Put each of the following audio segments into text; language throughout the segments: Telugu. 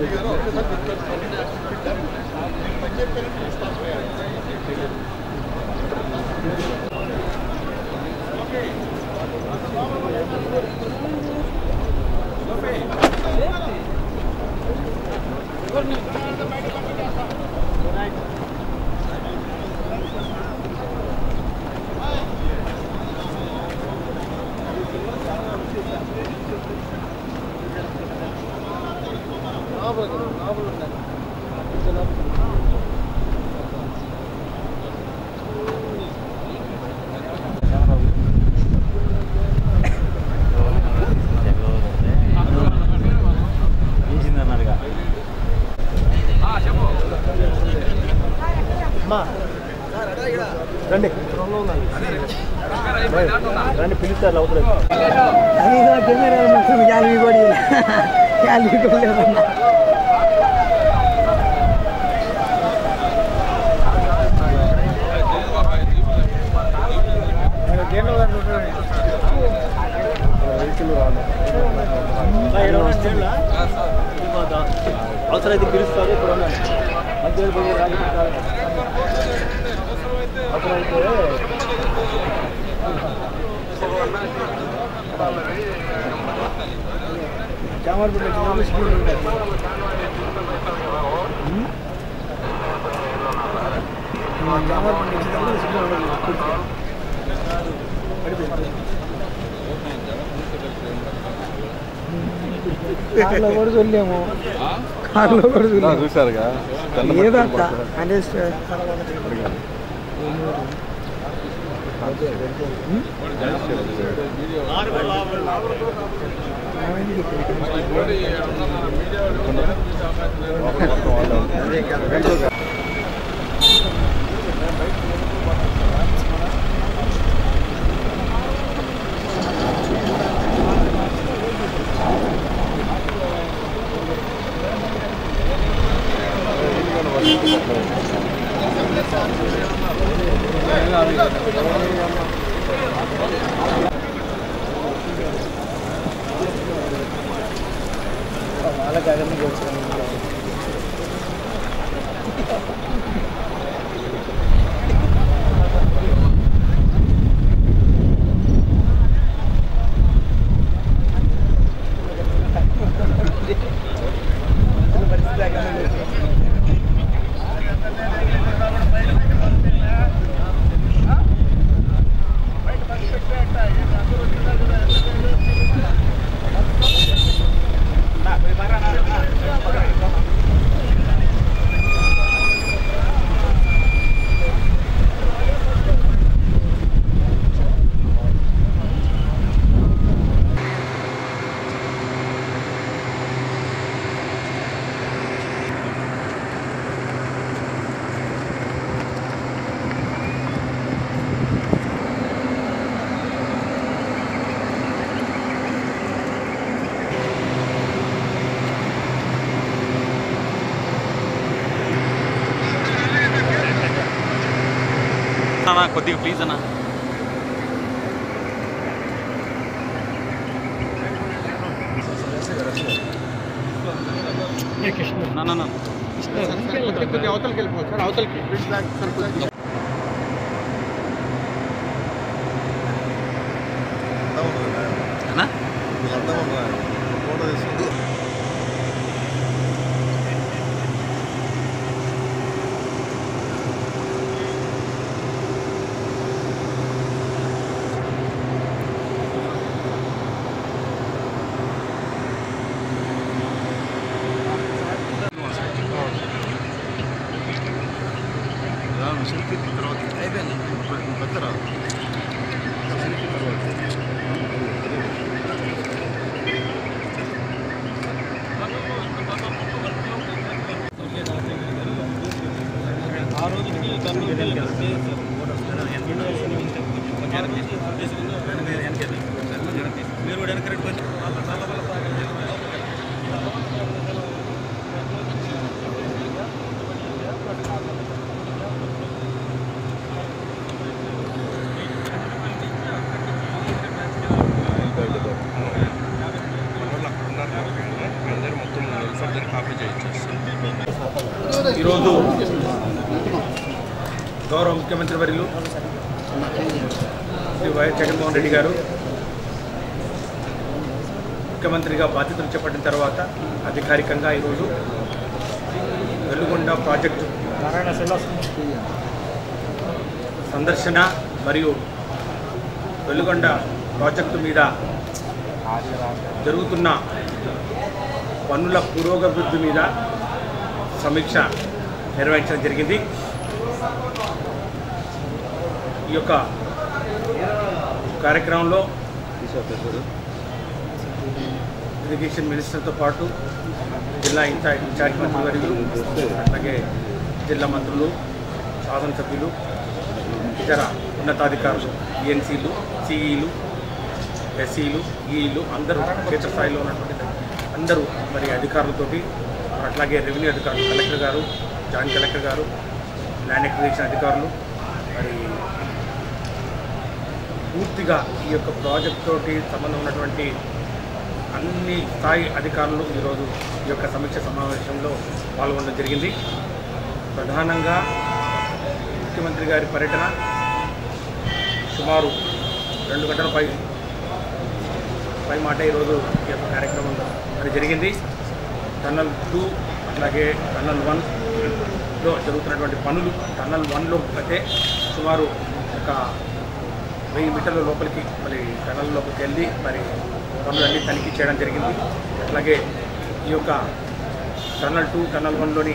వేసిందన్నారుగా రండి రండి పిలుస్తారు అవుతుంది అదిగో కెమెరా మొత్తం యాభై కోడి యాభై కోడి అవసరం అయితే పిలుస్తారు ఇప్పుడు ఉన్నాను మధ్యలో పోయి రాజు అవసరం అయితే చామర్పేట చిన్న స్కూల్ ఉంటాయి చామర్పేట చిన్న స్కూల్ ఉంటుంది కార్లో కూడా చూడలేము కార్లో కూడా చూడలేము చూసారుగా ఏదో అక్క అంటే వాళ్ళకి అగర్ని వచ్చాను అన్నా కొద్దిగా ప్లీజ్ అన్నా నా, నా, నా. అవతలకి వెళ్ళిపోవచ్చు సార్ అవతలకి అన్నా ఫోటో తీసుకుంటే అందరూ మొత్తం అందరికి కాపీ చేయించేస్తాను ఈరోజు గౌరవ ముఖ్యమంత్రి వర్యులు శ్రీ వైఎస్ జగన్మోహన్ రెడ్డి గారు ముఖ్యమంత్రిగా బాధ్యతలు చేపట్టిన తర్వాత అధికారికంగా ఈరోజు వెలుగొండ ప్రాజెక్టు నారాయణ సెల్లాస్ సందర్శన మరియు వెలుగొండ ప్రాజెక్టు మీద జరుగుతున్న పన్నుల పురోగతి మీద సమీక్ష నిర్వహించడం జరిగింది ఈ యొక్క కార్యక్రమంలో ఇరిగేషన్ మినిస్టర్తో పాటు జిల్లా ఇన్ఛార్జ్ ఇన్ఛార్జ్ మంత్రి వర్యులు అలాగే జిల్లా మంత్రులు శాసనసభ్యులు ఇతర ఉన్నతాధికారులు ఈఎన్సీలు సిఈలు ఎస్సీలు ఈఈలు అందరూ క్షేత్రస్థాయిలో ఉన్నటువంటి అందరూ మరి అధికారులతోటి అట్లాగే రెవెన్యూ అధికారులు కలెక్టర్ గారు జాయింట్ కలెక్టర్ గారు ల్యాండ్ ఎక్విజిషన్ అధికారులు మరి పూర్తిగా ఈ యొక్క ప్రాజెక్ట్ తోటి సంబంధం ఉన్నటువంటి అన్ని స్థాయి అధికారులు ఈరోజు ఈ యొక్క సమీక్ష సమావేశంలో పాల్గొనడం జరిగింది ప్రధానంగా ముఖ్యమంత్రి గారి పర్యటన సుమారు రెండు గంటల పై పై మాట ఈరోజు ఈ యొక్క కార్యక్రమం మరి జరిగింది టన్నల్ టూ అట్లాగే టన్నల్ వన్లో జరుగుతున్నటువంటి పనులు టన్నల్ వన్లో అయితే సుమారు ఒక వెయ్యి మీటర్ల లోపలికి మరి టనల్ లోపలికి వెళ్ళి మరి పనులన్నీ తనిఖీ చేయడం జరిగింది అట్లాగే ఈ యొక్క టన్నల్ టూ టన్నల్ వన్లోని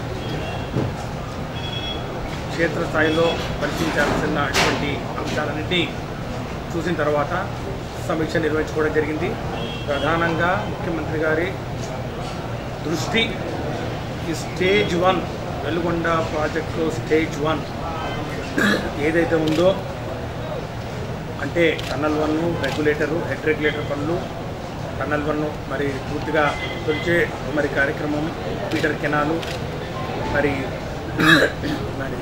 క్షేత్రస్థాయిలో పరిశీలించాల్సినటువంటి అంశాలన్నింటినీ చూసిన తర్వాత సమీక్ష నిర్వహించుకోవడం జరిగింది ప్రధానంగా ముఖ్యమంత్రి గారి దృష్టి ఈ stage one Veligonda project stage one ఏదైతే ఉందో అంటే tunnel one regulator head regulator పనులు టన్నల్ వన్ మరి పూర్తిగా తొలిచే మరి కార్యక్రమం పీటర్ కెనాలు మరి మరి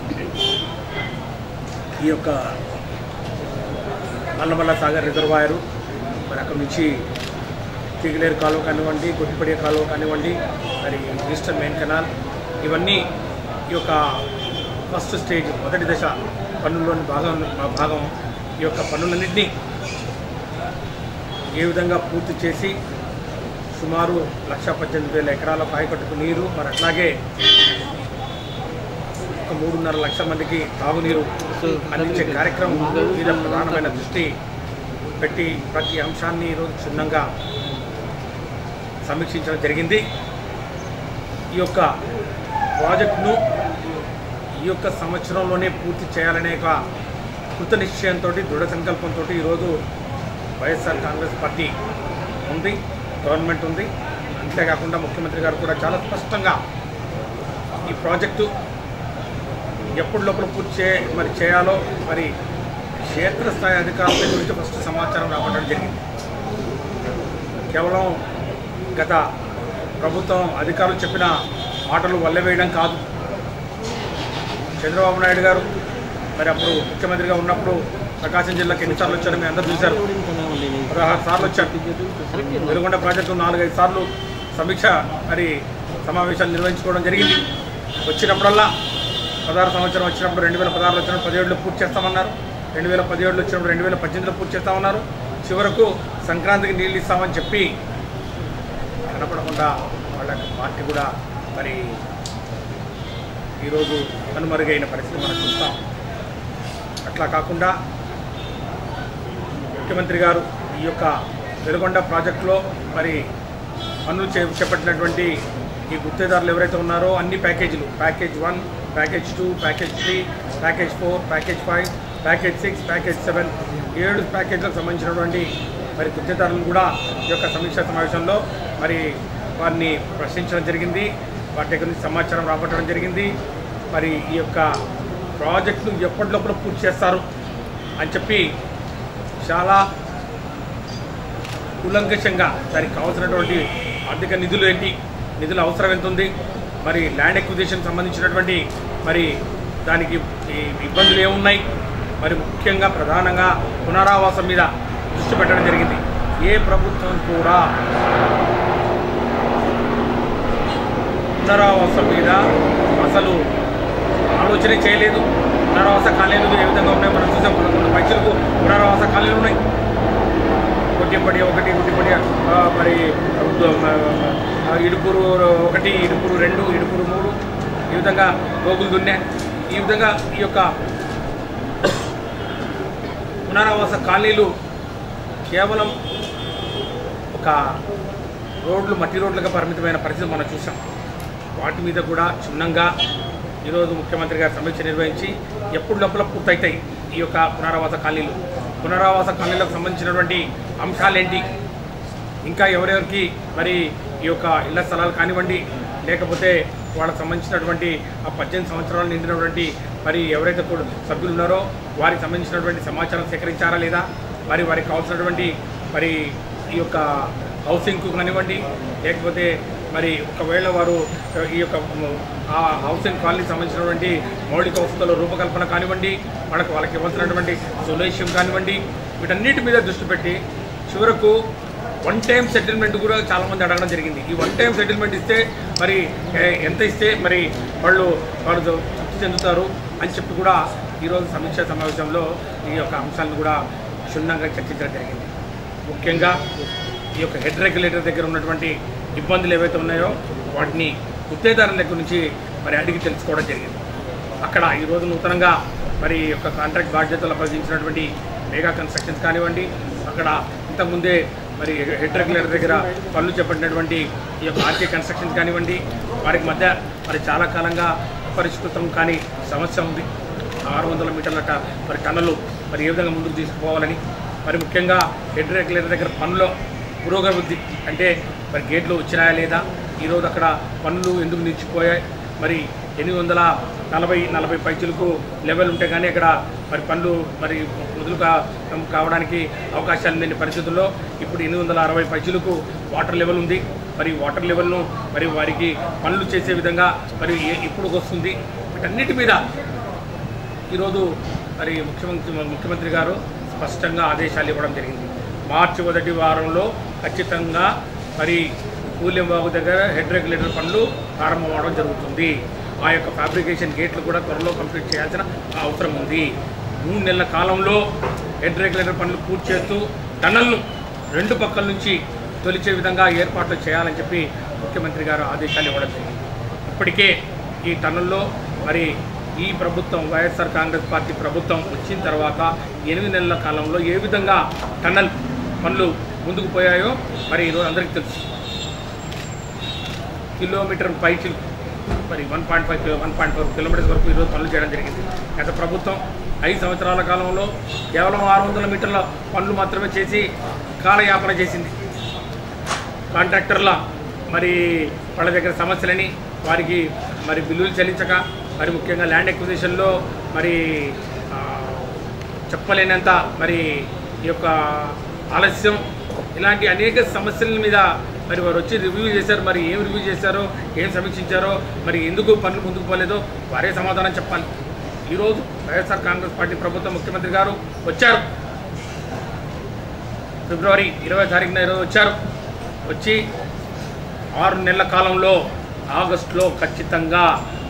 ఈ యొక్క నల్లమల్ల సాగర్ రిజర్వాయరు మరి అక్కడ నుంచి తిగిలేరు కాలువ కానివ్వండి గుట్టిపడే కాలువ కానివ్వండి మరి ఈస్టర్న్ మెయిన్ కెనాల్ ఇవన్నీ ఈ యొక్క ఫస్ట్ స్టేజ్ మొదటి దశ పనుల్లోని భాగం భాగం ఈ యొక్క పనులన్నింటినీ ఏ విధంగా పూర్తి చేసి సుమారు లక్ష పద్దెనిమిది వేల ఎకరాల పాయకట్టుకు నీరు మరి అట్లాగే ఒక మూడున్నర లక్షల మందికి తాగునీరు అందించే కార్యక్రమం మీద ప్రధానమైన దృష్టి పెట్టి ప్రతి అంశాన్ని ఈరోజు క్షుణ్ణంగా సమీక్షించడం జరిగింది ఈ యొక్క ప్రాజెక్టును ఈ యొక్క సంవత్సరంలోనే పూర్తి చేయాలనే ఒక కృత నిశ్చయంతో దృఢ సంకల్పంతో ఈరోజు వైఎస్ఆర్ కాంగ్రెస్ పార్టీ ఉంది గవర్నమెంట్ ఉంది అంతేకాకుండా ముఖ్యమంత్రి గారు కూడా చాలా స్పష్టంగా ఈ ప్రాజెక్టు ఎప్పుడు లోపల పూర్తి చే మరి చేయాలో మరి క్షేత్రస్థాయి అధికారుల గురించి ఫస్ట్ సమాచారం రావడం జరిగింది కేవలం గత ప్రభుత్వం అధికారులు చెప్పిన మాటలు వల్లవేయడం కాదు చంద్రబాబు నాయుడు గారు మరి అప్పుడు ముఖ్యమంత్రిగా ఉన్నప్పుడు ప్రకాశం జిల్లాకి ఎన్నిసార్లు వచ్చారో మీ అందరూ చూశారు పదహారు సార్లు వచ్చారు వెలుగొండ ప్రాజెక్టు నాలుగైదు సార్లు సమీక్ష మరి సమావేశాలు నిర్వహించుకోవడం జరిగింది వచ్చినప్పుడల్లా పదహారు సంవత్సరం వచ్చినప్పుడు రెండు వేల పదహారులో వచ్చినప్పుడు పదిహేడులో పూర్తి చేస్తామన్నారు రెండు వేల పదిహేడులో వచ్చినప్పుడు రెండు వేల పద్దెనిమిదిలో పూర్తి చేస్తామన్నారు చివరకు సంక్రాంతికి నీళ్ళు ఇస్తామని చెప్పి కనపడకుండా వాళ్ళ యొక్క పార్టీ కూడా మరి ఈరోజు కనుమరుగైన పరిస్థితి మనం చూస్తాం అట్లా కాకుండా ముఖ్యమంత్రి గారు ఈ యొక్క వెలుగొండ ప్రాజెక్టులో మరి పనులు చే చేపట్టినటువంటి ఈ గుత్తేదారులు ఎవరైతే ఉన్నారో అన్ని ప్యాకేజీలు package one package two package three package four package five package six package seven ఏడు ప్యాకేజీలకు సంబంధించినటువంటి మరి గుత్తేదారులను కూడా ఈ యొక్క సమీక్షా సమావేశంలో మరి వారిని ప్రశ్నించడం జరిగింది వాటి దగ్గర నుంచి సమాచారం రాబట్టడం జరిగింది మరి ఈ యొక్క ప్రాజెక్టును ఎప్పటిలోపల పూర్తి చేస్తారు అని చెప్పి చాలా కూలంకషంగా దానికి కావాల్సినటువంటి ఆర్థిక నిధులు ఏంటి నిధుల అవసరం ఎంత ఉంది మరి ల్యాండ్ ఎక్విజిషన్ సంబంధించినటువంటి మరి దానికి ఈ ఇబ్బందులు ఏమున్నాయి మరి ముఖ్యంగా ప్రధానంగా పునరావాసం మీద దృష్టి పెట్టడం జరిగింది ఏ ప్రభుత్వం కూడా పునరావాసం మీద అసలు ఆలోచనే చేయలేదు పునరావాస కాలనీలు ఏ విధంగా ఉన్నాయో మనం చూసాం పదకొండు పైసలకు పునరావాస కాలనీలు ఉన్నాయి కొట్టింపడి ఒకటి కొట్టింపడి ఆ, మరి ఆ, ఇడుపురు ఒకటి ఇడుపురు రెండు ఇడుపురు మూడు ఈ విధంగా గోగులు దున్నే ఈ విధంగా ఈ యొక్క పునరావాస కాలనీలు కేవలం ఒక రోడ్లు మట్టి రోడ్లుగా పరిమితమైన పరిస్థితి మనం చూసాం వాటి మీద కూడా క్షుణ్ణంగా ఈరోజు ముఖ్యమంత్రి గారు సమీక్ష నిర్వహించి ఎప్పుడు లోపల పూర్తవుతాయి ఈ యొక్క పునరావాస కాలనీలు పునరావాస కాలనీలకు సంబంధించినటువంటి అంశాలేంటి ఇంకా ఎవరెవరికి మరి ఈ యొక్క ఇళ్ల స్థలాలు కానివ్వండి లేకపోతే వాళ్ళకి సంబంధించినటువంటి ఆ పద్దెనిమిది సంవత్సరాలు నిండినటువంటి మరి ఎవరైతే కూడా సభ్యులు ఉన్నారో వారికి సంబంధించినటువంటి సమాచారం సేకరించారా లేదా మరి వారికి కావాల్సినటువంటి మరి ఈ యొక్క హౌసింగ్కు కానివ్వండి లేకపోతే మరి ఒకవేళ వారు ఈ యొక్క ఆ హౌసింగ్ కాలనీకి సంబంధించినటువంటి మౌలిక వసతుల రూపకల్పన కానివ్వండి మనకు వాళ్ళకి ఇవ్వాల్సినటువంటి సొల్యూషన్ కానివ్వండి వీటన్నిటి మీద దృష్టి పెట్టి చివరకు వన్ టైం సెటిల్మెంట్ కూడా చాలామంది అడగడం జరిగింది ఈ వన్ టైం సెటిల్మెంట్ ఇస్తే మరి ఏ- ఎంత ఇస్తే మరి వాళ్ళు వాళ్ళు తృప్తి చెందుతారు అని చెప్పి కూడా ఈరోజు సమీక్ష సమావేశంలో ఈ యొక్క అంశాలను కూడా క్షుణ్ణంగా చర్చించడం జరిగింది ముఖ్యంగా ఈ యొక్క హెడ్ రెగ్యులేటర్ దగ్గర ఉన్నటువంటి ఇబ్బందులు ఏవైతే ఉన్నాయో వాటిని గుత్తేదారుల దగ్గర నుంచి మరి అడిగి తెలుసుకోవడం జరిగింది అక్కడ ఈరోజు నూతనంగా మరి ఈ యొక్క కాంట్రాక్ట్ బాధ్యతలు అప్పగించినటువంటి మెగా కన్స్ట్రక్షన్స్ కానివ్వండి అక్కడ ఇంతకుముందే మరి హెడ్ రెగ్యులేటర్ దగ్గర పనులు చేపట్టినటువంటి ఈ యొక్క ఆర్కే కన్స్ట్రక్షన్స్ కానివ్వండి వారికి మధ్య మరి చాలా కాలంగా అపరిష్కృతం కానీ సమస్య ఉంది ఆరు వందల మీటర్ల ట- మరి టన్నులు మరి ఏ విధంగా ముందుకు తీసుకుపోవాలని మరి ముఖ్యంగా హెడ్ రెగ్యులేటర్ దగ్గర పనుల పురోగతి అంటే మరి గేట్లు వచ్చినాయా లేదా ఈరోజు అక్కడ పనులు ఎందుకు నిలిచిపోయాయి మరి ఎనిమిది వందల నలభై నలభై పైచులకు లెవెల్ ఉంటే కానీ అక్కడ మరి పనులు మరి మొదలు కా కావడానికి అవకాశాలు లేని పరిస్థితుల్లో ఇప్పుడు ఎనిమిది వందల అరవై పైచులకు వాటర్ లెవెల్ ఉంది మరి వాటర్ లెవెల్ను మరి వారికి పనులు చేసే విధంగా మరి ఏ- ఇప్పుడు వస్తుంది వీటన్నిటి మీద ఈరోజు మరి ముఖ్యమంత్రి ముఖ్యమంత్రి గారు స్పష్టంగా ఆదేశాలు ఇవ్వడం జరిగింది మార్చి మొదటి వారంలో ఖచ్చితంగా మరి కూలెంబాబు దగ్గర హెడ్ రెగ్యులేటర్ పనులు ప్రారంభమవడం జరుగుతుంది ఆ యొక్క ఫ్యాబ్రికేషన్ గేట్లు కూడా త్వరలో కంప్లీట్ చేయాల్సిన అవసరం ఉంది మూడు నెలల కాలంలో హెడ్ రెగ్యులేటర్ పనులు పూర్తి చేస్తూ టన్నల్ను రెండు పక్కల నుంచి తొలిచే విధంగా ఏర్పాట్లు చేయాలని చెప్పి ముఖ్యమంత్రి గారు ఆదేశాలు ఇవ్వడం జరిగింది ఇప్పటికే ఈ టన్నుల్లో మరి ఈ ప్రభుత్వం వైఎస్ఆర్ కాంగ్రెస్ పార్టీ ప్రభుత్వం వచ్చిన తర్వాత ఎనిమిది నెలల కాలంలో ఏ విధంగా టన్నల్ పనులు ముందుకు పోయాయో మరి ఈరోజు అందరికీ తెలుసు కిలోమీటర్ పైకి మరి one point five one point four kilometres వరకు ఈరోజు పనులు చేయడం జరిగింది గత ప్రభుత్వం ఐదు సంవత్సరాల కాలంలో కేవలం ఆరు వందల మీటర్ల పనులు మాత్రమే చేసి కాలయాపన చేసింది కాంట్రాక్టర్ల మరి వాళ్ళ దగ్గర సమస్యలని వారికి మరి బిల్లులు చెల్లించక మరి ముఖ్యంగా ల్యాండ్ ఎక్విజిషన్లో మరి ఆ, చెప్పలేనంత మరి ఈ యొక్క ఆలస్యం ఇలాంటి అనేక సమస్యల మీద మరి వారు వచ్చి రివ్యూ చేశారు మరి ఏం రివ్యూ చేశారో ఏం సమీక్షించారో మరి ఎందుకు పనులు ముందుకు పోలేదో వారే సమాధానం చెప్పాలి ఈరోజు వైఎస్ఆర్ కాంగ్రెస్ పార్టీ ప్రభుత్వం ముఖ్యమంత్రి గారు వచ్చారు ఫిబ్రవరి ఇరవై తారీఖున ఈరోజు వచ్చారు వచ్చి ఆరు నెలల కాలంలో ఆగస్టులో ఖచ్చితంగా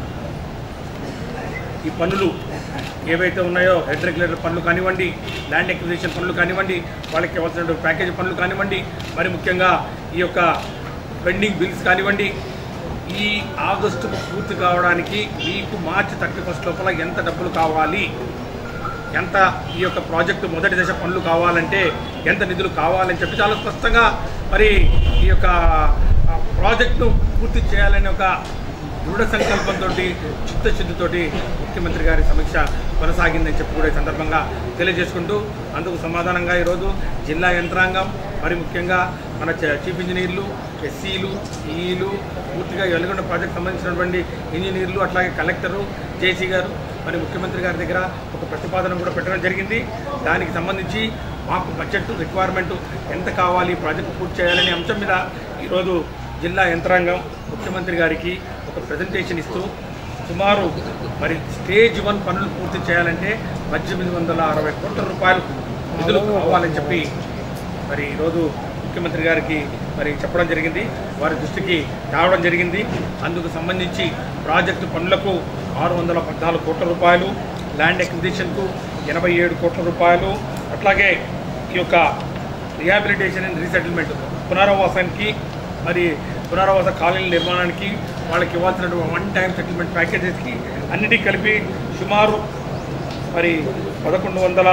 ఈ పనులు ఏవైతే ఉన్నాయో హెడ్ రెగ్యులేటర్ పనులు కానివ్వండి ల్యాండ్ ఎక్విజిషన్ పనులు కానివ్వండి వాళ్ళకి ఇవ్వాల్సిన ప్యాకేజీ పనులు కానివ్వండి మరి ముఖ్యంగా ఈ యొక్క పెండింగ్ బిల్స్ కానివ్వండి ఈ ఆగస్టుకు పూర్తి కావడానికి మీకు మార్చి థర్టీ ఫస్ట్ లోపల ఎంత డబ్బులు కావాలి ఎంత ఈ యొక్క ప్రాజెక్టు మొదటి దశ పనులు కావాలంటే ఎంత నిధులు కావాలని చెప్పి చాలా స్పష్టంగా మరి ఈ యొక్క ఆ, ప్రాజెక్టును పూర్తి చేయాలనే ఒక దృఢ సంకల్పంతో చిత్తశుద్ధితోటి ముఖ్యమంత్రి గారి సమీక్ష కొనసాగిందని చెప్పి కూడా ఈ సందర్భంగా తెలియజేసుకుంటూ అందుకు సమాధానంగా ఈరోజు జిల్లా యంత్రాంగం మరి ముఖ్యంగా మన చ- చీఫ్ ఇంజనీర్లు ఎస్సీలు ఈఈలు పూర్తిగా వెలుగొండ ప్రాజెక్ట్ సంబంధించినటువంటి ఇంజనీర్లు అట్లాగే కలెక్టరు జేసీ గారు మరి ముఖ్యమంత్రి గారి దగ్గర ఒక ప్రతిపాదన కూడా పెట్టడం జరిగింది దానికి సంబంధించి మాకు బడ్జెట్ రిక్వైర్మెంట్ ఎంత కావాలి ప్రాజెక్ట్ పూర్తి చేయాలనే అంశం మీద ఈరోజు జిల్లా యంత్రాంగం ముఖ్యమంత్రి గారికి ఒక ప్రజెంటేషన్ ఇస్తూ సుమారు మరి స్టేజ్ వన్ పనులు పూర్తి చేయాలంటే పద్దెనిమిది వందల అరవై కోట్ల రూపాయలు నిధులు కావాలని చెప్పి మరి ఈరోజు ముఖ్యమంత్రి గారికి మరి చెప్పడం జరిగింది వారి దృష్టికి తేవడం జరిగింది అందుకు సంబంధించి ప్రాజెక్టు పనులకు ఆరు వందల పద్నాలుగు కోట్ల రూపాయలు ల్యాండ్ ఎక్విజిషన్కు ఎనభై ఏడు కోట్ల రూపాయలు అట్లాగే ఈ యొక్క రిహాబిలిటేషన్ అండ్ రీసెటిల్మెంట్ పునరావాసానికి మరి పునరావాస కాలనీల నిర్మాణానికి వాళ్ళకి ఇవ్వాల్సినటువంటి వన్ టైం సెటిల్మెంట్ ప్యాకేజెస్కి అన్నిటికీ కలిపి సుమారు మరి పదకొండు వందల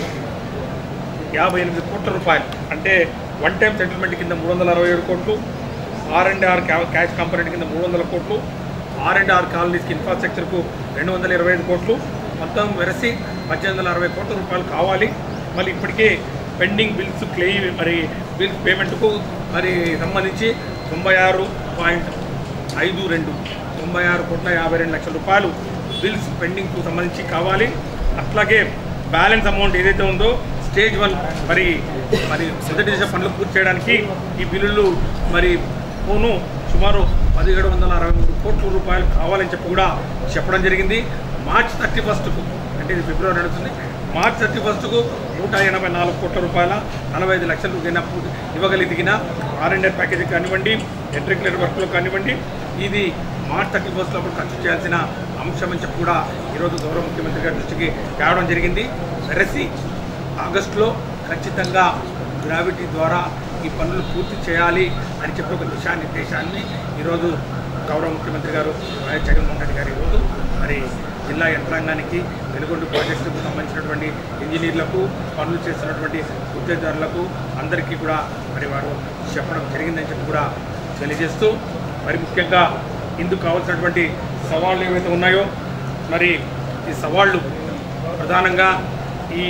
యాభై ఎనిమిది కోట్ల రూపాయలు అంటే వన్ టైం సెటిల్మెంట్ కింద మూడు వందల అరవై ఏడు కోట్లు R and R cash component కింద మూడు వందల కోట్లు ఆర్ అండ్ ఆర్ కాలనీస్కి ఇన్ఫ్రాస్ట్రక్చర్కు రెండు వందల ఇరవై ఐదు కోట్లు మొత్తం వెరసి పద్దెనిమిది వందల అరవై కోట్ల రూపాయలు కావాలి మళ్ళీ ఇప్పటికే పెండింగ్ బిల్స్ క్లెయిమ్ మరి బిల్స్ పేమెంట్కు మరి సంబంధించి తొంభై ఆరు పాయింట్ ఐదు రెండు తొంభై ఆరు కోట్ల యాభై రెండు లక్షల రూపాయలు బిల్స్ పెండింగ్కు సంబంధించి కావాలి అట్లాగే బ్యాలెన్స్ అమౌంట్ ఏదైతే ఉందో స్టేజ్ వన్ మరి మరి మొదటి దశ పనులు పూర్తి చేయడానికి ఈ బిల్లులు మరి పోను సుమారు పదిహేడు వందల అరవై మూడు కోట్ల రూపాయలు కావాలని చెప్పి కూడా చెప్పడం జరిగింది మార్చ్ థర్టీ ఫస్ట్కు అంటే ఇది ఫిబ్రవరి నడుస్తుంది మార్చ్ థర్టీ ఫస్ట్కు నూట ఎనభై నాలుగు కోట్ల రూపాయల నలభై ఐదు లక్షలు గిన ఇవ్వగలిగిన ఆర్ అండ్ ఆర్ ప్యాకేజీ కానివ్వండి ఎలక్ట్రికల్ వర్క్లో కానివ్వండి ఇది మార్చ్ థర్టీ ఫస్ట్ లోపల ఖర్చు చేయాల్సిన అంశం అని చెప్పి కూడా ఈరోజు గౌరవ ముఖ్యమంత్రి గారి దృష్టికి తేవడం జరిగింది వెరసి ఆగస్టులో ఖచ్చితంగా గ్రావిటీ ద్వారా ఈ పనులు పూర్తి చేయాలి అని చెప్పి ఒక దిశానిర్దేశాన్ని ఈరోజు గౌరవ ముఖ్యమంత్రి గారు వైఎస్ జగన్మోహన్ రెడ్డి గారు ఈరోజు మరి జిల్లా యంత్రాంగానికి వెలుగొండ ప్రాజెక్టుకు సంబంధించినటువంటి ఇంజనీర్లకు పనులు చేస్తున్నటువంటి ఉద్యోగదారులకు అందరికీ కూడా మరి వారు చెప్పడం జరిగిందని చెప్పి కూడా తెలియజేస్తూ మరి ముఖ్యంగా ఇందుకు కావాల్సినటువంటి సవాళ్ళు ఏవైతే ఉన్నాయో మరి ఈ సవాళ్ళు ప్రధానంగా ఈ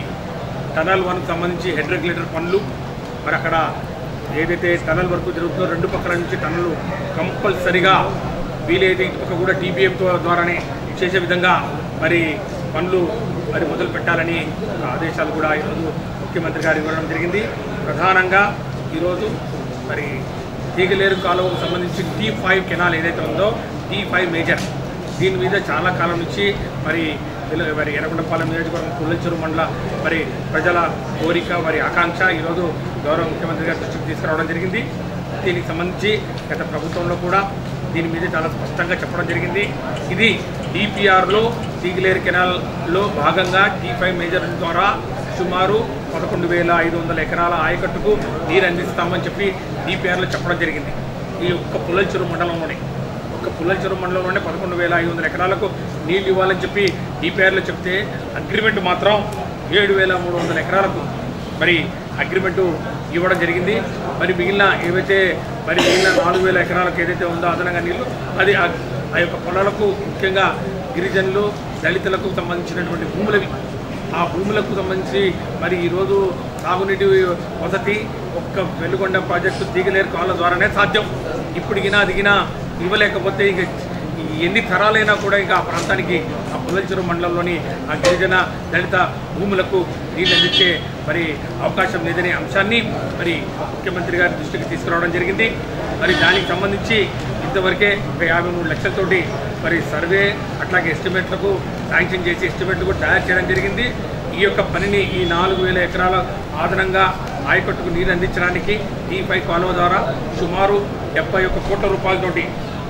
టనల్ వన్కి సంబంధించి హెడ్ రెగ్యులేటర్ పనులు మరి అక్కడ ఏదైతే టనల్ వరకు జరుగుతుందో రెండు పక్కల నుంచి టన్నులు కంపల్సరిగా వీలైతే ఇటు పక్క కూడా టీబీఎంతో ద్వారానే చేసే విధంగా మరి పనులు మరి మొదలు పెట్టాలని ఒక ఆదేశాలు కూడా ఈరోజు ముఖ్యమంత్రి గారు ఇవ్వడం జరిగింది ప్రధానంగా ఈరోజు మరి తీగలేరు కాలువకు సంబంధించి టీ ఫైవ్ కెనాల్ ఏదైతే ఉందో టీ ఫైవ్ మేజర్ దీని మీద చాలా కాలం నుంచి మరి వీళ్ళ- మరి ఎర్రగొండపాలెం నియోజకవర్గం పుల్లచెరు మండల మరి ప్రజల కోరిక మరి ఆకాంక్ష ఈరోజు గౌరవ ముఖ్యమంత్రి గారి దృష్టికి తీసుకురావడం జరిగింది దీనికి సంబంధించి గత ప్రభుత్వంలో కూడా దీని మీద చాలా స్పష్టంగా చెప్పడం జరిగింది ఇది డిపిఆర్లో తీగిలేరు కెనాల్లో భాగంగా టీ ఫైవ్ మేజర్ ద్వారా సుమారు పదకొండు వేల ఐదు వందల ఎకరాల ఆయకట్టుకు నీరు అందిస్తామని చెప్పి డిపిఆర్లో చెప్పడం జరిగింది ఈ ఒక్క పుల్లచెరు మండలంలోనే ఒక్క పుల్లచెరు మండలంలోనే పదకొండు వేల ఐదు వందల ఎకరాలకు నీళ్లు ఇవ్వాలని చెప్పి డిపిఆర్లో చెప్తే అగ్రిమెంట్ మాత్రం ఏడు వేల మూడు వందల ఎకరాలకు మరి అగ్రిమెంటు ఇవ్వడం జరిగింది మరి మిగిలిన ఏవైతే మరి మిగిలిన నాలుగు వేల ఎకరాలకు ఏదైతే ఉందో అదనంగా నీళ్లు అది ఆ ఆ యొక్క పొలాలకు ముఖ్యంగా గిరిజనులు దళితులకు సంబంధించినటువంటి భూములవి ఆ భూములకు సంబంధించి మరి ఈరోజు సాగునీటి వసతి ఒక్క వెలుగొండ ప్రాజెక్టు తీగలేరు కాళ్ళ ద్వారానే సాధ్యం ఇప్పటికినా అదిగినా ఇవ్వలేకపోతే ఇంక ఎన్ని తరాలైనా కూడా ఇంకా ఆ ప్రాంతానికి ఆ పుల్లచెరు మండలంలోని ఆ గిరిజన దళిత భూములకు నీళ్ళు అందించే మరి అవకాశం లేదనే అంశాన్ని మరి ముఖ్యమంత్రి గారి దృష్టికి తీసుకురావడం జరిగింది మరి దానికి సంబంధించి ఇంతవరకే ఒక యాభై మూడు లక్షలతోటి మరి సర్వే అట్లాగే ఎస్టిమేట్లకు శాంక్షన్ చేసి ఎస్టిమేట్లు కూడా తయారు చేయడం జరిగింది ఈ యొక్క పనిని ఈ నాలుగు వేల ఎకరాల ఆదనంగా ఆయకట్టుకు నీరు అందించడానికి ఈ పై కాలువ ద్వారా సుమారు డెబ్బై ఒక్క కోట్ల రూపాయలతోటి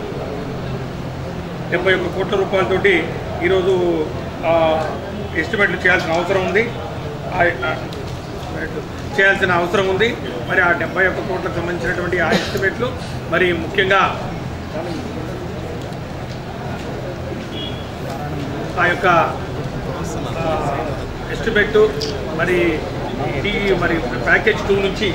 డెబ్బై ఒక్క కోట్ల రూపాయలతోటి ఈరోజు ఆ, ఎస్టిమేట్లు చేయాల్సిన అవసరం ఉంది ఆ- ఆ, చేయాల్సిన అవసరం ఉంది మరి ఆ డెబ్బై ఒక్క కోట్లకు సంబంధించినటువంటి ఆ ఎస్టిమేట్లు మరి ముఖ్యంగా ఆ యొక్క ఆ, ఎస్టిమేట్ మరి ఈ మరి ప్యాకేజ్ టూ నుంచి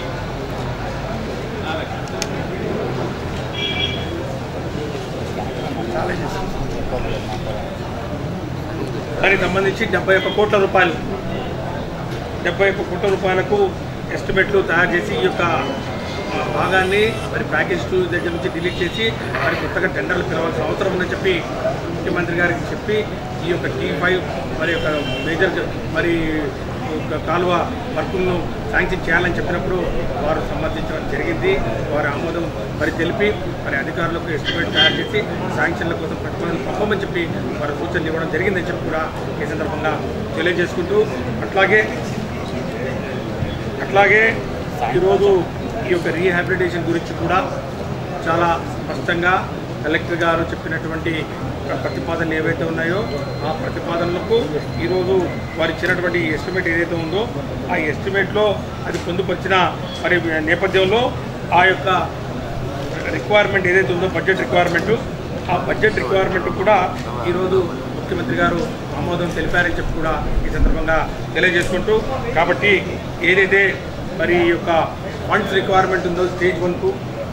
దానికి సంబంధించి డెబ్బై ఒక్క కోట్ల రూపాయలు డెబ్బై ఒక్క కోట్ల రూపాయలకు ఎస్టిమేట్లు తయారు చేసి ఈ యొక్క ఆ, భాగాన్ని మరి ప్యాకేజ్ టూ దగ్గర నుంచి డిలీట్ చేసి మరి కొత్తగా టెండర్లు పిలవాల్సిన అవసరం ఉందని చెప్పి ముఖ్యమంత్రి గారికి చెప్పి ఈ యొక్క టీ ఫైవ్ మరి యొక్క మేజర్ మరి ఒక కాలువ వర్కులను శాంక్షన్ చేయాలని చెప్పినప్పుడు వారు సమర్థించడం జరిగింది వారి ఆమోదం మరి తెలిపి మరి అధికారులకు ఎస్టిమేట్ తయారు చేసి శాంక్షన్ల కోసం ప్రతిపాదన పంపమని చెప్పి వారు సూచనలు ఇవ్వడం జరిగిందని చెప్పి కూడా ఈ సందర్భంగా తెలియజేసుకుంటూ అట్లాగే అట్లాగే ఈరోజు ఈ యొక్క రీహాబిలిటేషన్ గురించి కూడా చాలా స్పష్టంగా కలెక్టర్ గారు చెప్పినటువంటి ప్రతిపాదనలు ఏవైతే ఉన్నాయో ఆ ప్రతిపాదనలకు ఈరోజు వారు ఇచ్చినటువంటి ఎస్టిమేట్ ఏదైతే ఉందో ఆ ఎస్టిమేట్లో అది పొందుపరిచిన మరి నేపథ్యంలో ఆ యొక్క రిక్వైర్మెంట్ ఏదైతే ఉందో బడ్జెట్ రిక్వైర్మెంట్ ఆ బడ్జెట్ రిక్వైర్మెంట్ కూడా ఈరోజు ముఖ్యమంత్రి గారు ఆమోదం తెలిపారని చెప్పి కూడా ఈ సందర్భంగా తెలియజేసుకుంటూ కాబట్టి ఏదైతే మరి ఈ యొక్క ఫండ్స్ రిక్వైర్మెంట్ ఉందో స్టేజ్ వన్కు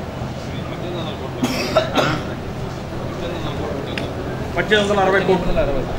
పద్దెనిమిది వందల అరవై కోట్లు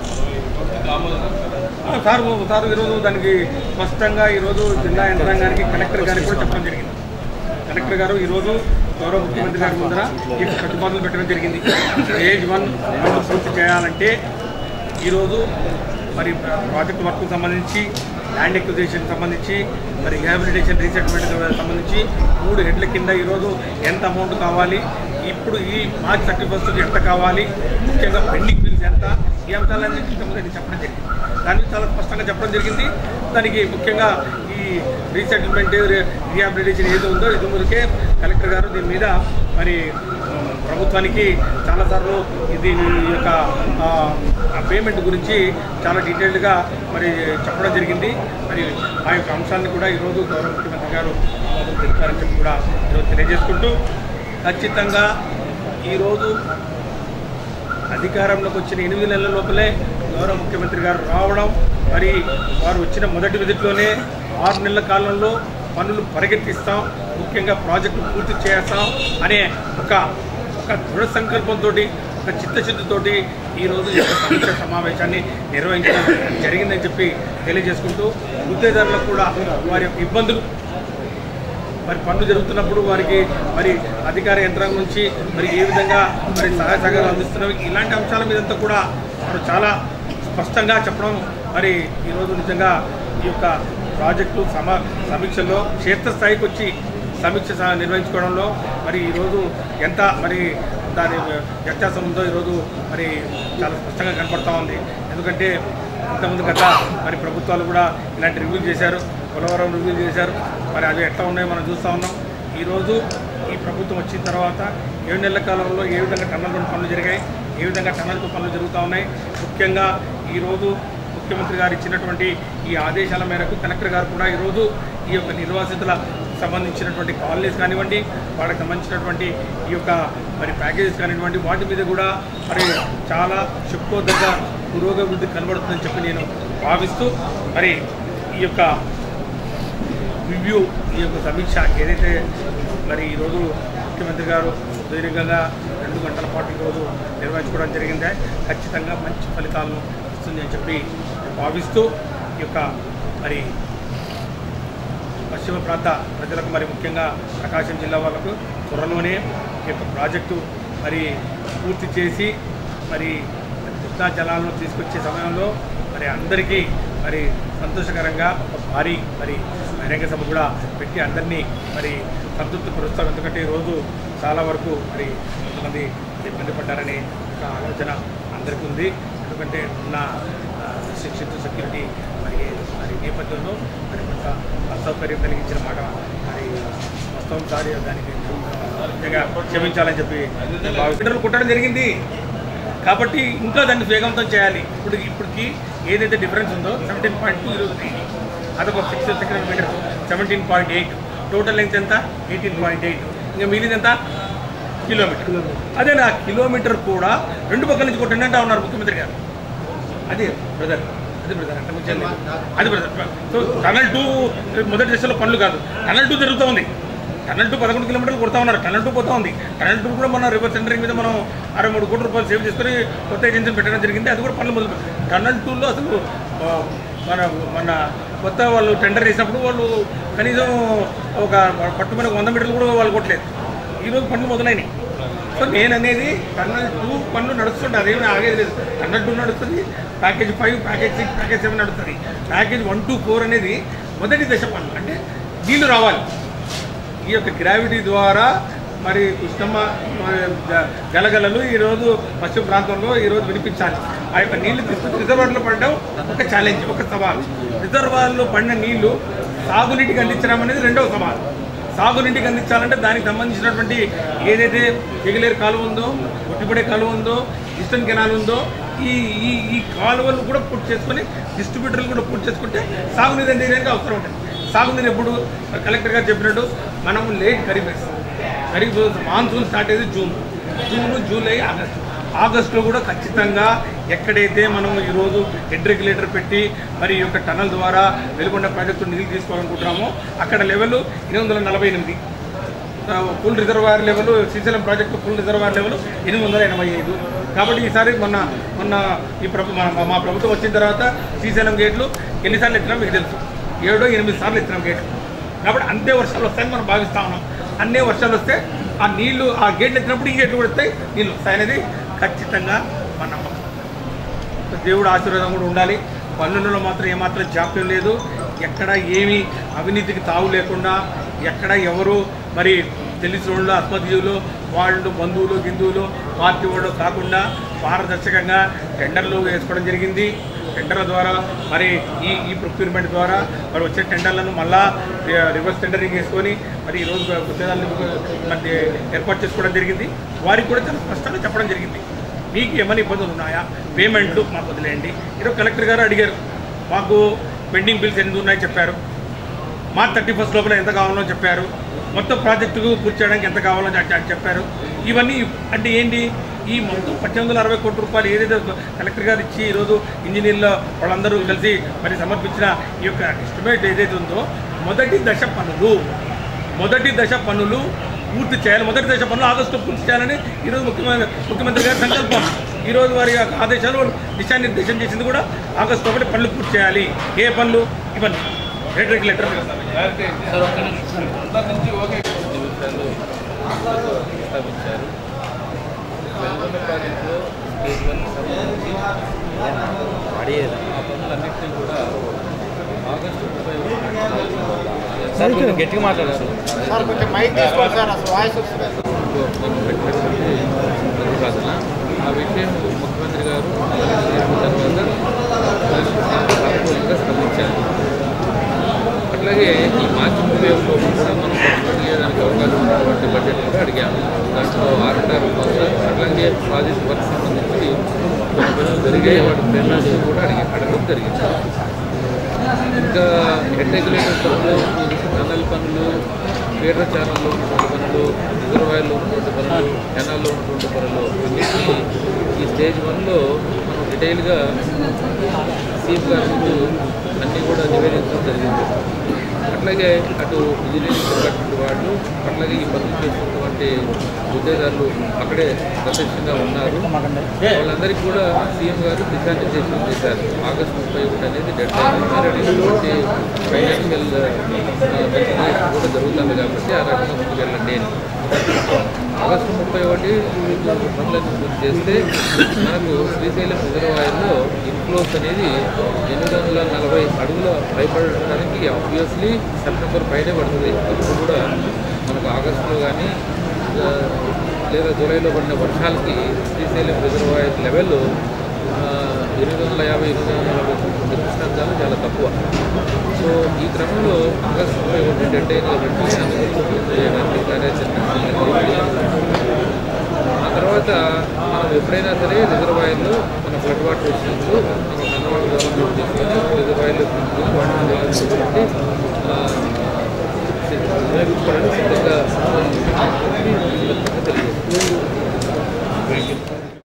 ఆ, సార్ సార్ ఈరోజు దానికి స్పష్టంగా ఈరోజు జిల్లా యంత్రాంగానికి కలెక్టర్ గారికి కూడా చెప్పడం జరిగింది కలెక్టర్ గారు ఈరోజు గౌరవ ముఖ్యమంత్రి గారి ముందర ఈ ప్రతిపాదనలు పెట్టడం జరిగింది స్టేజ్ వన్ పనులు పూర్తి చేయాలంటే ఈరోజు మరి ప్రాజెక్ట్ వర్క్ సంబంధించి ల్యాండ్ ఎక్విజిషన్ సంబంధించి మరి రిహాబిలిటేషన్ రీసెటిల్మెంట్ సంబంధించి మూడు హెడ్ల కింద ఈరోజు ఎంత అమౌంట్ కావాలి ఇప్పుడు ఈ మార్చ్ థర్టీ ఫస్ట్ ఎంత కావాలి ముఖ్యంగా పెండింగ్ బిల్స్ ఎంత ఈ అంశాలన్నీ ఇంతకుముందు నేను చెప్పడం జరిగింది దాన్ని చాలా స్పష్టంగా చెప్పడం జరిగింది దానికి ముఖ్యంగా ఈ రీసెటిల్మెంట్ రీహాబిలిటేషన్ ఏదో ఉందో ఇది ముందుకే కలెక్టర్ గారు దీని మీద మరి ఉమ్, ప్రభుత్వానికి చాలాసార్లు ఇది ఈ యొక్క పేమెంట్ గురించి చాలా డీటెయిల్డ్గా మరి చెప్పడం జరిగింది మరి ఆ యొక్క అంశాన్ని కూడా ఈరోజు గౌరవ ముఖ్యమంత్రి గారు ఆమోదం తెలిపారని చెప్పి కూడా ఈరోజు తెలియజేసుకుంటూ ఖచ్చితంగా ఈరోజు అధికారంలోకి వచ్చిన ఎనిమిది నెలల లోపలే గౌరవ ముఖ్యమంత్రి గారు రావడం మరి వారు వచ్చిన మొదటి విజిట్లోనే ఆరు నెలల కాలంలో పనులు పరిగెత్తిస్తాం ముఖ్యంగా ప్రాజెక్టు పూర్తి చేస్తాం అనే ఒక ఒక దృఢ సంకల్పంతో ఒక చిత్తశుద్ధితోటి ఈరోజు ఈ యొక్క సమీక్ష సమావేశాన్ని నిర్వహించడం జరిగిందని చెప్పి తెలియజేసుకుంటూ గుత్తేదారులకు కూడా వారి యొక్క ఇబ్బందులు మరి పనులు జరుగుతున్నప్పుడు వారికి మరి అధికార యంత్రాంగం నుంచి మరి ఏ విధంగా మరి సహాయ సహకారాలు అందిస్తున్నవి ఇలాంటి అంశాల మీదంతా కూడా వారు చాలా స్పష్టంగా చెప్పడం మరి ఈరోజు నిజంగా ఈ యొక్క ప్రాజెక్టు సమ సమీక్షలో క్షేత్రస్థాయికి వచ్చి సమీక్ష స- నిర్వహించుకోవడంలో మరి ఈరోజు ఎంత మరి దాని వ్యత్యాసం ఉందో ఈరోజు మరి చాలా స్పష్టంగా కనపడతా ఉంది ఎందుకంటే ఇంతకుముందు గత మరి ప్రభుత్వాలు కూడా ఇలాంటి రివ్యూలు చేశారు పోలవరం రివ్యూ చేశారు మరి అవి ఎట్లా ఉన్నాయో మనం చూస్తూ ఉన్నాం ఈరోజు ఈ ప్రభుత్వం వచ్చిన తర్వాత ఏడు నెలల కాలంలో ఏ విధంగా టన్నల్ బండ్ పనులు జరిగాయి ఏ విధంగా టన్నల్కు పనులు జరుగుతూ ఉన్నాయి ముఖ్యంగా ఈరోజు ముఖ్యమంత్రి గారు ఇచ్చినటువంటి ఈ ఆదేశాల మేరకు కలెక్టర్ గారు కూడా ఈరోజు ఈ యొక్క నిర్వాసితుల సంబంధించినటువంటి కాలనీస్ కానివ్వండి వాళ్ళకి సంబంధించినటువంటి ఈ యొక్క మరి ప్యాకేజెస్ కానివ్వండి వాటి మీద కూడా మరి చాలా చెప్పుకోదగ్గ పురోగతి కనబడుతుందని చెప్పి నేను భావిస్తూ మరి ఈ యొక్క రివ్యూ ఈ యొక్క సమీక్ష ఏదైతే మరి ఈరోజు ముఖ్యమంత్రి గారు సుదీర్ఘంగా రెండు గంటల పాటు ఈరోజు నిర్వహించుకోవడం జరిగింది ఖచ్చితంగా మంచి ఫలితాలను ఇస్తుంది అని చెప్పి భావిస్తూ ఈ యొక్క మరి పశ్చిమ ప్రాంత ప్రజలకు మరి ముఖ్యంగా ప్రకాశం జిల్లా వాళ్ళకు త్వరలోనే ఈ యొక్క ప్రాజెక్టు మరి పూర్తి చేసి మరి కృష్ణా జలాలను తీసుకొచ్చే సమయంలో మరి అందరికీ మరి సంతోషకరంగా ఒక భారీ మరి బహిరంగ సభ కూడా పెట్టి అందరినీ మరి సంతృప్తి పరుస్తాం ఎందుకంటే ఈరోజు చాలా వరకు మరి కొంతమంది ఇబ్బంది పడ్డారనే ఒక ఆలోచన అందరికీ ఉంది ఎందుకంటే ఉన్న శిక్షిత సెక్యూరిటీ మరి మరి నేపథ్యంలో మరి కొంత అసౌకర్యం కలిగించిన మాట మరి మొత్తం సారి దానికి నిజంగా క్షమించాలని చెప్పి నేను భావిస్తున్నాను కుట్టడం జరిగింది కాబట్టి ఇంకా దాన్ని వేగవంతం చేయాలి ఇప్పుడు ఇప్పటికి ఏదైతే డిఫరెన్స్ ఉందో సెవెంటీన్ పాయింట్ టూ ఈరోజు అదొక six second metre seventeen point eight total length ఎంత ఎయిటీన్ పాయింట్ ఎయిట్ ఇంకా మిగిలింది ఎంత కిలోమీటర్ అదే నా కిలోమీటర్ కూడా రెండు పక్కల నుంచి కొట్టండి అంటా ఉన్నారు ముఖ్యమంత్రి గారు అది బ్రదర్ అది బ్రదర్ అంటే ముఖ్యం లేదు. అది బ్రదర్ సో టనల్ టూ మొదటి దశలో పనులు కాదు టనల్ టూ జరుగుతూ ఉంది టనల్ టూ పదకొండు కిలోమీటర్లు కొడతా ఉన్నారు టనల్ టూ పోతా ఉంది టనల్ టూ కూడా మన రివర్ సెంటరింగ్ మీద మనం అరవై మూడు కోట్ల రూపాయలు సేవ్ చేసుకొని కొత్త ఏజెన్సీ పెట్టడం జరిగింది అది కూడా పనులు మొదలు టనల్ టూలో అసలు ఆ, మన మన కొత్త వాళ్ళు టెండర్ వేసినప్పుడు వాళ్ళు కనీసం ఒక పట్టుమని వంద మీటర్లు కూడా వాళ్ళు కొట్టలేదు ఈరోజు పనులు మొదలైనవి సో నేను అనేది టన్నల్ టూ పనులు నడుస్తుంటే అదేమి ఆగేది లేదు టన్నల్ టూ నడుస్తుంది package five package six package seven నడుస్తుంది ప్యాకేజ్ వన్ టూ ఫోర్ అనేది మొదటి దశ పనులు అంటే నీళ్లు రావాలి ఈ యొక్క గ్రావిటీ ద్వారా మరి కృష్ణమ్మ మరి జ- గలగలలు ఈరోజు పశ్చిమ ప్రాంతంలో ఈరోజు వినిపించాలి ఆ యొక్క నీళ్లు తీసుకొచ్చి రిజర్వాయర్లో పడడం ఒక ఛాలెంజ్ ఒక సవాల్ రిజర్వాయర్లో పడిన నీళ్లు సాగునీటికి అందించడం అనేది రెండవ సవాల్ సాగునీటికి అందించాలంటే దానికి సంబంధించినటువంటి ఏదైతే ఎగిలేరు కాలువ ఉందో ఒట్టిపడే కాలువ ఉందో ఈస్టర్న్ కెనాల్ ఉందో ఈ ఈ ఈ కాలువలు కూడా పూర్తి చేసుకొని డిస్ట్రిబ్యూటర్లు కూడా పూర్తి చేసుకుంటే సాగునీరు అనేది అవసరం ఉంటుంది సాగునీరు ఎప్పుడు కలెక్టర్ గారు చెప్పినట్టు మనం లేట్ ఖరీఫ్ వేస్తాం ఖరీఫ్ మాన్సూన్ స్టార్ట్ అయ్యేది జూన్ జూన్ జూలై ఆగస్టు ఆగస్టులో కూడా ఖచ్చితంగా ఎక్కడైతే మనం ఈరోజు హెడ్ రెగ్యులేటర్ పెట్టి మరి ఈ యొక్క టనల్ ద్వారా వెలుగొండ ప్రాజెక్టు నీళ్ళు తీసుకోవాలనుకుంటున్నామో అక్కడ లెవెల్ ఎనిమిది వందల నలభై ఎనిమిది full reservoir level Srisailam project full reservoir level ఎనిమిది వందల ఎనభై ఐదు కాబట్టి ఈసారి మొన్న మొన్న ఈ ప్రభు మన- మా ప్రభుత్వం వచ్చిన తర్వాత శ్రీశైలం గేట్లు ఎన్నిసార్లు ఎత్తినా మీకు తెలుసు ఏడో ఎనిమిది సార్లు ఎత్తినాం గేట్లు కాబట్టి అంతే వర్షాలు వస్తాయని మనం భావిస్తా ఉన్నాం అన్నే వర్షాలు వస్తే ఆ నీళ్లు ఆ గేట్లు ఎత్తినప్పుడు ఈ గేట్లు కూడా వస్తాయి నీళ్ళు వస్తాయి అనేది ఖచ్చితంగా మన నమ్మకం దేవుడు ఆశీర్వాదం కూడా ఉండాలి పన్నులలో మాత్రం ఏమాత్రం జాప్యం లేదు ఎక్కడ ఏమీ అవినీతికి తావు లేకుండా ఎక్కడ ఎవరు మరి తెలిసిన వాళ్ళు ఆత్మహత్యులు వాళ్ళు బంధువులు గిందువులు పార్టీ వాళ్ళు కాకుండా పారదర్శకంగా టెండర్లు వేసుకోవడం జరిగింది టెండర్ల ద్వారా మరి ఈ ఈ ప్రొక్యూర్మెంట్ ద్వారా మరి వచ్చే టెండర్లను మళ్ళా రివర్స్ టెండరింగ్ వేసుకొని మరి ఈరోజు గుత్తేదారులు మరి ఏర్పాటు చేసుకోవడం జరిగింది వారికి కూడా చాలా స్పష్టంగా చెప్పడం జరిగింది మీకు ఏమైనా ఇబ్బందులు ఉన్నాయా పేమెంట్లు మాకు వదిలేయండి ఈరోజు కలెక్టర్ గారు అడిగారు మాకు పెండింగ్ బిల్స్ ఎన్ని ఉన్నాయో చెప్పారు మార్చ్ థర్టీ ఫస్ట్ లోపల ఎంత కావాలో చెప్పారు మొత్తం ప్రాజెక్టుకు పూర్తి చేయడానికి ఎంత కావాలో చె- చెప్పారు ఇవన్నీ అంటే ఏంటి ఈ మొత్తం పద్దెనిమిది వందల అరవై కోట్ల రూపాయలు ఏదైతే కలెక్టర్ గారు ఇచ్చి ఈరోజు ఇంజనీర్ల వాళ్ళందరూ కలిసి మరి సమర్పించిన ఈ యొక్క ఎస్టిమేట్ ఏదైతే ఉందో మొదటి దశ పనులు మొదటి దశ పనులు పూర్తి చేయాలి మొదటి దశ పనులు ఆగస్టు పూర్తి చేయాలని ఈరోజు ముఖ్యమంత్రి ముఖ్యమంత్రి గారి సంకల్పం ఈరోజు వారి యొక్క ఆదేశాలు దిశానిర్దేశం చేసింది కూడా ఆగస్టు ఒకటి పనులు పూర్తి చేయాలి ఏ పనులు ఇవన్నీ రేట్ రెగ్యులేటర్ ప్రస్తావించారు వెలుగొండ ప్రాజెక్టులో స్టేజ్ వన్ సంబంధించి ఆ పనులన్నింటినీ కూడా ఆగస్టు ముప్పై సార్ కొంచెం గట్టిగా మాట్లాడారు సార్ కొంచెం మైక్ తీసుకోండి సార్ అసలు వాయిస్ వస్తుంది మనం పెట్టినటువంటి ప్రతిపాదన ఆ విషయం ముఖ్యమంత్రి గారు చేసిన తర్వాత సానుకూలంగా స్పందించారు అట్లాగే ఈ మార్చి ముప్పై ఒకటిలో కూడా మనం బడ్జెట్ చేయడానికి అవకాశం ఉన్నటువంటి బడ్జెట్ కూడా అడిగాము దాంట్లో ఆర్డర్ అట్లాగే ప్రాజెక్ట్ వర్క్ సంబంధించి కొన్ని పనులు జరిగాయి వాటి పేమెంట్స్ కూడా అడిగి అడగడం జరిగింది ఇంకా హెడ్ రెగ్యులేటర్ పనులు టనల్ పనులు ఫీడర్ ఛానల్లో ఉన్నటువంటి పనులు రిజర్వాయర్లో ఉన్నటువంటి పనులు కెనాల్లో ఉన్నటువంటి పనులు అన్నింటినీ ఈ స్టేజ్ వన్లో మనం డీటెయిల్గా సీఎం గారి ముందు అన్నీ కూడా నివేదించడం జరిగింది అట్లాగే అటు ఇంజనీరింగ్ డిపార్ట్మెంట్ వాళ్ళు అట్లాగే ఈ పనులు చేస్తున్నటువంటి ఉద్యోగాలు అక్కడే ప్రత్యక్షంగా ఉన్నారు వాళ్ళందరికీ కూడా సీఎం గారు దిశానిర్దేశం చేశారు ఆగస్టు ముప్పై ఒకటి అనేది డెడ్ లైన్ అడిగినటువంటి ఫైనాన్షియల్ కూడా జరుగుతుంది కాబట్టి ఆ రకంగా ముందుకెళ్ళండి అని ఆగస్టు ముప్పై ఒకటి పనులన్నీ పూర్తి చేస్తే మనకు శ్రీశైలం రిజర్వాయర్లో ఇన్ఫ్లోస్ అనేది ఎనిమిది వందల నలభై అడుగుల భయపడడానికి ఆబ్వియస్లీ సెప్టెంబర్ పైనే పడుతుంది ఇప్పుడు కూడా మనకు ఆగస్టులో కానీ ఆ, లేదా జూలైలో పడిన వర్షాలకి శ్రీశైలం రిజర్వాయర్ లెవెల్ ఆ, ఎనిమిది వందల యాభై ఎనిమిది వందల నలభై నిర్దిష్టాంశాలు చాలా తక్కువ సో ఈ క్రమంలో ఆగస్టు ముప్పై ఒకటి డెడ్ అయిన కాబట్టి అందుకు చేయడానికి కార్యాచరణ ఆ తర్వాత మనం ఎప్పుడైనా సరే రిజర్వాయర్లో మన ఫ్లడ్ వాటర్ వచ్చినప్పుడు మనం నల్లవాటర్ డెవలప్మెంట్ చేసుకొని రిజర్వాయర్లో తీసుకొని వాటర్ తీసుకుంటే వినియోగించుకోవడానికి సిద్ధంగా తెలియజేస్తుంది